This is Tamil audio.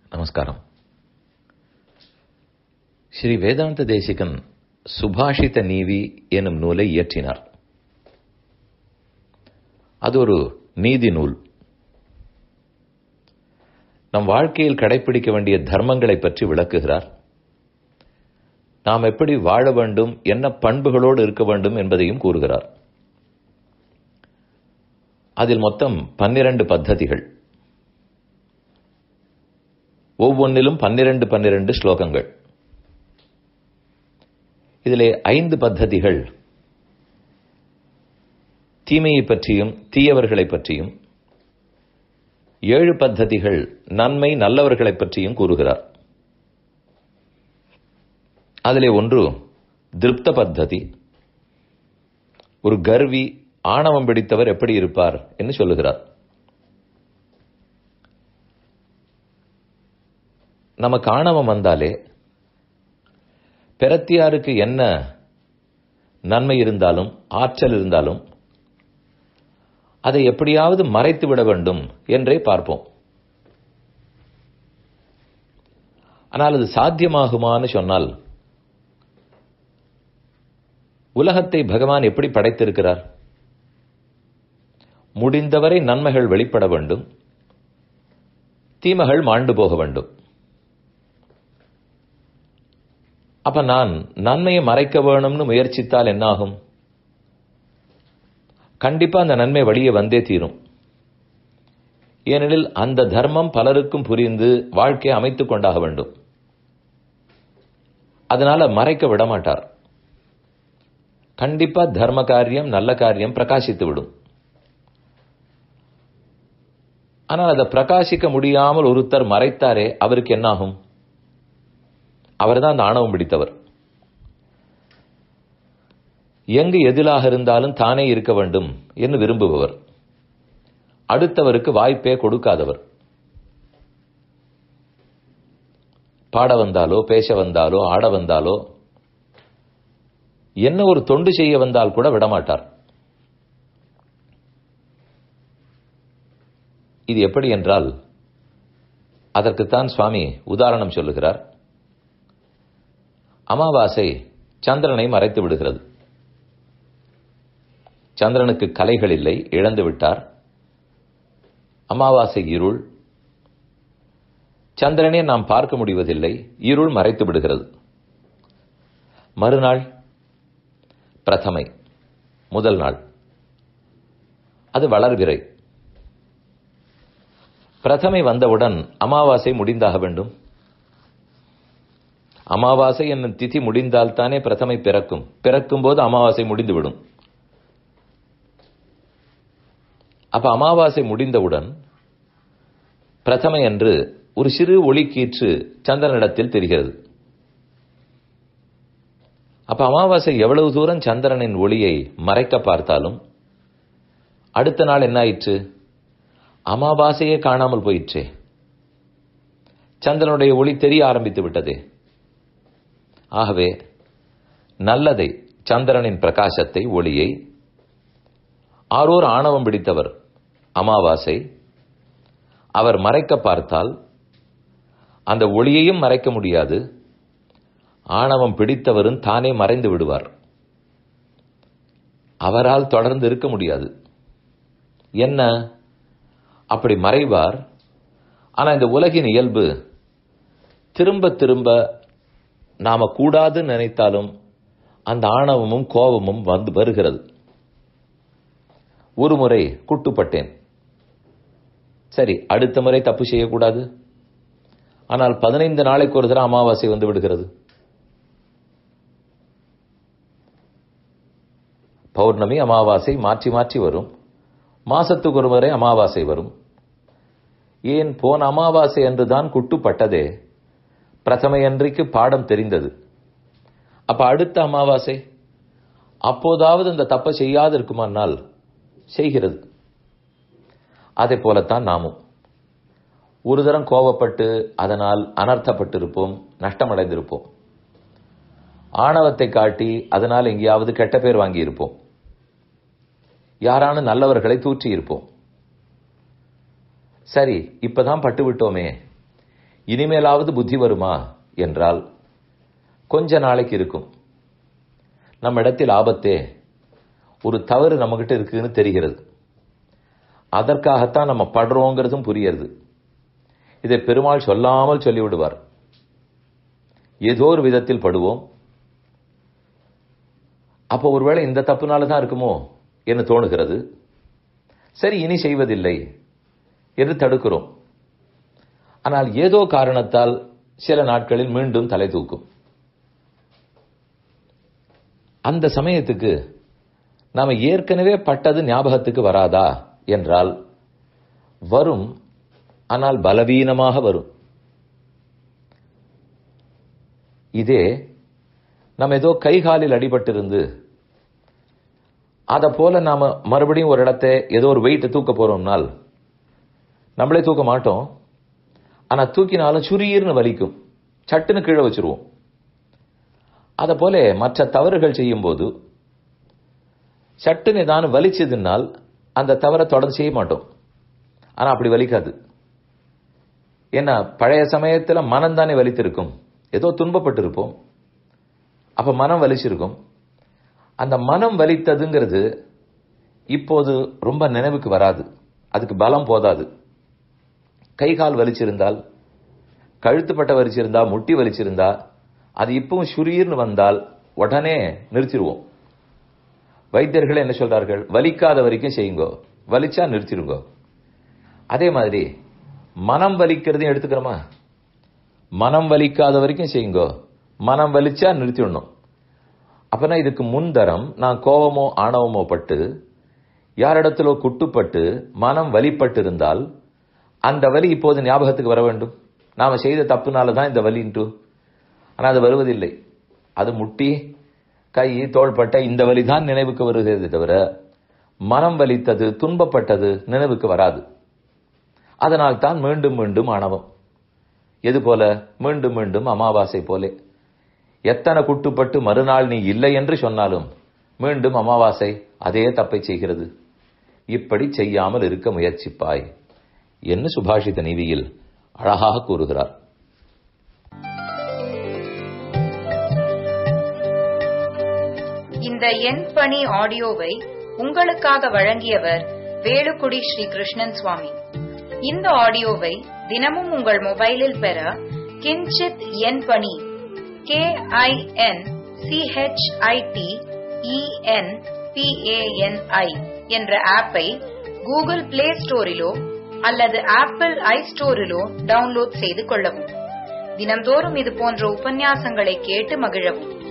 நமஸ்காரம் ஸ்ரீ வேதாந்த தேசிகன் சுபாஷித நீவி எனும் நூலை இயற்றினார் அது ஒரு நீதி நூல் நம் வாழ்க்கையில் கடைபிடிக்க வேண்டிய தர்மங்களை பற்றி விளக்குகிறார் நாம் எப்படி வாழ வேண்டும் என்ன பண்புகளோடு இருக்க வேண்டும் என்பதையும் கூறுகிறார் அதில் மொத்தம் பன்னிரண்டு பத்ததிகள் ஒவ்வொன்றிலும் பன்னிரண்டு பன்னிரண்டு ஸ்லோகங்கள் இதிலே ஐந்து பத்ததிகள் தீமையை பற்றியும் தீயவர்களை பற்றியும் ஏழு பத்ததிகள் நன்மை நல்லவர்களை பற்றியும் கூறுகிறார் அதிலே ஒன்று திருப்த பத்ததி ஒரு கர்வி ஆணவம் பிடித்தவர் எப்படி இருப்பார் என்று சொல்லுகிறார் நமக்கு ஆணவம் வந்தாலே பிரத்தியாருக்கு என்ன நன்மை இருந்தாலும் ஆற்றல் இருந்தாலும் அதை எப்படியாவது மறைத்து விட வேண்டும் என்றே பார்ப்போம் ஆனால் அது சாத்தியமாகுமான்னு சொன்னால் உலகத்தை பகவான் எப்படி படைத்திருக்கிறார் முடிந்தவரை நன்மைகள் வெளிப்பட வேண்டும் தீமைகள் மாண்டு போக வேண்டும் அப்ப நான் நன்மையை மறைக்க வேணும்னு முயற்சித்தால் என்னாகும் கண்டிப்பா அந்த நன்மை வழியே வந்தே தீரும் ஏனெனில் அந்த தர்மம் பலருக்கும் புரிந்து வாழ்க்கையை அமைத்துக் கொண்டாக வேண்டும் அதனால மறைக்க விட மாட்டார் கண்டிப்பா தர்ம காரியம் நல்ல காரியம் பிரகாசித்து விடும் ஆனால் அதை பிரகாசிக்க முடியாமல் ஒருத்தர் மறைத்தாரே அவருக்கு என்னாகும் அவர்தான் அந்த ஆணவம் பிடித்தவர் எங்கு எதிலாக இருந்தாலும் தானே இருக்க வேண்டும் என்று விரும்புபவர் அடுத்தவருக்கு வாய்ப்பே கொடுக்காதவர் பாட வந்தாலோ பேச வந்தாலோ ஆட வந்தாலோ என்ன ஒரு தொண்டு செய்ய வந்தால் கூட விடமாட்டார் இது எப்படி என்றால் அதற்குத்தான் சுவாமி உதாரணம் சொல்லுகிறார் அமாவாசை சந்திரனை மறைத்து விடுகிறது சந்திரனுக்கு கலைகள் இல்லை இழந்து விட்டார் அமாவாசை இருள் சந்திரனே நாம் பார்க்க முடிவதில்லை இருள் மறைத்து விடுகிறது மறுநாள் பிரதமை முதல் நாள் அது வளர்விரை பிரதமை வந்தவுடன் அமாவாசை முடிந்தாக வேண்டும் அமாவாசை என்னும் திதி முடிந்தால் தானே பிரதமை பிறக்கும் பிறக்கும் போது அமாவாசை முடிந்துவிடும் அப்ப அமாவாசை முடிந்தவுடன் பிரதமை என்று ஒரு சிறு ஒளிக்கீற்று சந்திரனிடத்தில் தெரிகிறது அப்ப அமாவாசை எவ்வளவு தூரம் சந்திரனின் ஒளியை மறைக்க பார்த்தாலும் அடுத்த நாள் என்ன ஆயிற்று அமாவாசையே காணாமல் போயிற்றே சந்திரனுடைய ஒளி தெரிய ஆரம்பித்து விட்டதே ஆகவே நல்லதை சந்திரனின் பிரகாசத்தை ஒளியை ஆரோர் ஆணவம் பிடித்தவர் அமாவாசை அவர் மறைக்க பார்த்தால் அந்த ஒளியையும் மறைக்க முடியாது ஆணவம் பிடித்தவரும் தானே மறைந்து விடுவார் அவரால் தொடர்ந்து இருக்க முடியாது என்ன அப்படி மறைவார் ஆனா இந்த உலகின் இயல்பு திரும்ப திரும்ப நாம கூடாதுன்னு நினைத்தாலும் அந்த ஆணவமும் கோபமும் வந்து வருகிறது ஒரு முறை குட்டுப்பட்டேன் சரி அடுத்த முறை தப்பு செய்யக்கூடாது ஆனால் பதினைந்து நாளைக்கு ஒரு தடவை அமாவாசை வந்து விடுகிறது பௌர்ணமி அமாவாசை மாற்றி மாற்றி வரும் மாசத்துக்கு ஒரு முறை அமாவாசை வரும் ஏன் போன அமாவாசை என்றுதான் குட்டுப்பட்டதே பிரதமையன்றைக்கு பாடம் தெரிந்தது அப்ப அடுத்த அமாவாசை அப்போதாவது இந்த தப்பை செய்யாது இருக்குமானால் செய்கிறது அதே போலத்தான் நாமும் ஒரு தரம் கோவப்பட்டு அதனால் அனர்த்தப்பட்டிருப்போம் நஷ்டமடைந்திருப்போம் ஆணவத்தை காட்டி அதனால் எங்கேயாவது கெட்ட பேர் வாங்கியிருப்போம் யாரான நல்லவர்களை தூற்றி இருப்போம் சரி இப்பதான் பட்டு விட்டோமே இனிமேலாவது புத்தி வருமா என்றால் கொஞ்ச நாளைக்கு இருக்கும் நம்ம இடத்தில் ஆபத்தே ஒரு தவறு நம்மகிட்ட இருக்குன்னு தெரிகிறது அதற்காகத்தான் நம்ம படுறோங்கிறதும் புரியுறது இதை பெருமாள் சொல்லாமல் சொல்லிவிடுவார் ஏதோ ஒரு விதத்தில் படுவோம் அப்போ ஒருவேளை இந்த தப்புனால தான் இருக்குமோ என்று தோணுகிறது சரி இனி செய்வதில்லை என்று தடுக்கிறோம் ஆனால் ஏதோ காரணத்தால் சில நாட்களில் மீண்டும் தலை தூக்கும் அந்த சமயத்துக்கு நாம ஏற்கனவே பட்டது ஞாபகத்துக்கு வராதா என்றால் வரும் ஆனால் பலவீனமாக வரும் இதே நம்ம ஏதோ கை காலில் அடிபட்டிருந்து அதை போல நாம மறுபடியும் ஒரு இடத்தை ஏதோ ஒரு வெயிட் தூக்க போறோம்னால் நம்மளே தூக்க மாட்டோம் ஆனா தூக்கினாலும் சுரீர்னு வலிக்கும் சட்டுன்னு கீழே வச்சிருவோம் அதை போல மற்ற தவறுகள் செய்யும் போது சட்டுன்னு ஏதானு வலிச்சதுனால் அந்த தவறை தொடர்ந்து செய்ய மாட்டோம் ஆனா அப்படி வலிக்காது ஏன்னா பழைய சமயத்துல மனம் தானே வலித்திருக்கும் ஏதோ துன்பப்பட்டிருப்போம் அப்ப மனம் வலிச்சிருக்கும் அந்த மனம் வலித்ததுங்கிறது இப்போது ரொம்ப நினைவுக்கு வராது அதுக்கு பலம் போதாது கை கால் வலிச்சிருந்தால் கழுத்துப்பட்ட வலிச்சிருந்தா முட்டி வலிச்சிருந்தா அது இப்பவும் சுரீர்னு வந்தால் உடனே நிறுத்திடுவோம் வைத்தியர்கள் என்ன சொல்றார்கள் வலிக்காத வரைக்கும் செய்யுங்கோ வலிச்சா நிறுத்திடுங்கோ அதே மாதிரி மனம் வலிக்கிறதையும் எடுத்துக்கிறோமா மனம் வலிக்காத வரைக்கும் செய்யுங்கோ மனம் வலிச்சா நிறுத்திடணும் அப்பனா இதுக்கு முன்தரம் நான் கோபமோ ஆணவமோ பட்டு யாரிடத்திலோ குட்டுப்பட்டு மனம் வலிப்பட்டு இருந்தால் அந்த வலி இப்போது ஞாபகத்துக்கு வர வேண்டும் நாம செய்த தப்புனால தான் இந்த வலின்ட்டு ஆனா அது வருவதில்லை அது முட்டி கை தோள்பட்ட இந்த வலி தான் நினைவுக்கு வருகிறதே தவிர மனம் வலித்தது துன்பப்பட்டது நினைவுக்கு வராது அதனால் தான் மீண்டும் மீண்டும் ஆணவம் எது போல மீண்டும் மீண்டும் அமாவாசை போலே எத்தனை குட்டுப்பட்டு மறுநாள் நீ இல்லை என்று சொன்னாலும் மீண்டும் அமாவாசை அதே தப்பை செய்கிறது இப்படி செய்யாமல் இருக்க முயற்சிப்பாய் என்று சுபாஷித நீதியில் அழகாக கூறுகிறார் இந்த எண் பணி ஆடியோவை உங்களுக்காக வழங்கியவர் வேலுக்குடி ஸ்ரீ கிருஷ்ணன் சுவாமி இந்த ஆடியோவை தினமும் உங்கள் மொபைலில் பெற கிஞ்சித் எண் பணி கே ஐ என் சிஹெச்ஐடி இஎன் பிஏஎன்ஐ என்ற ஆப்பை கூகுள் பிளே ஸ்டோரிலோ அல்லது ஆப்பிள் ஐ ஸ்டோரிலோ டவுன்லோட் செய்து கொள்ளவும் தினம்தோறும் இது போன்ற உபன்யாசங்களை கேட்டு மகிழவும்